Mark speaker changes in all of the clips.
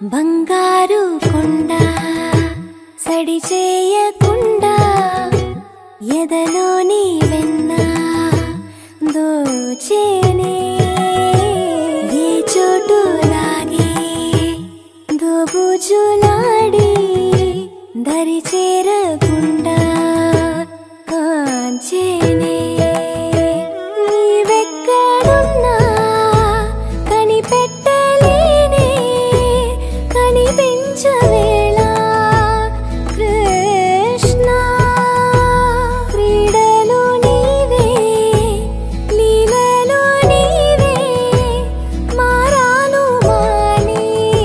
Speaker 1: బంగారు కొండ సడి చేయకుండా ఎదలోని వెన్న దోచేనే ఏ చోటు లాగే దోబుజులాడి దరి చేరకుండా కాంచేనే నీవెక్కడున్నా కనిపెట్టలేనే కనిపించవేళ కృష్ణ క్రీడలు నీవే లీలలు నీవే మారాను మాని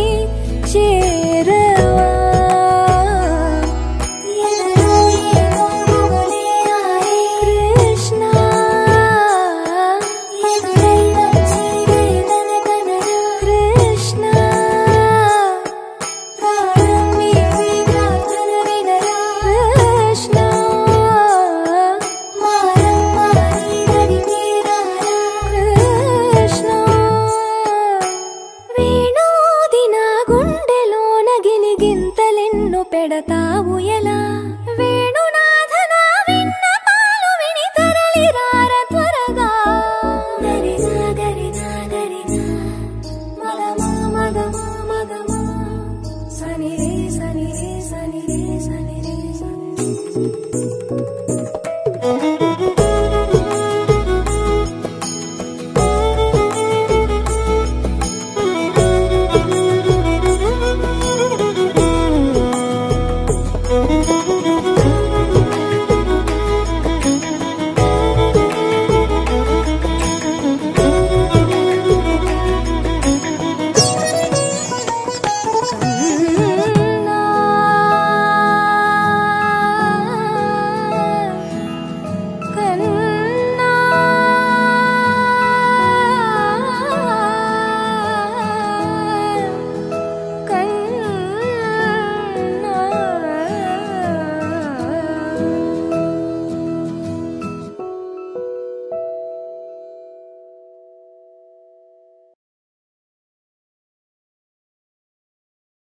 Speaker 1: చేరవా ఎదలో ఏదో మొగలే ఆడే కృష్ణ ఎదురై వచ్చి వేదన కనరా కృష్ణ ప్రాణం మీవి ప్రార్థన వినరా కృష్ణ మారం మారి నడి తీరారా కృష్ణ వేణోది నా గుండెలోన గిలిగింతలెన్ను పెడతావు ఎలా వే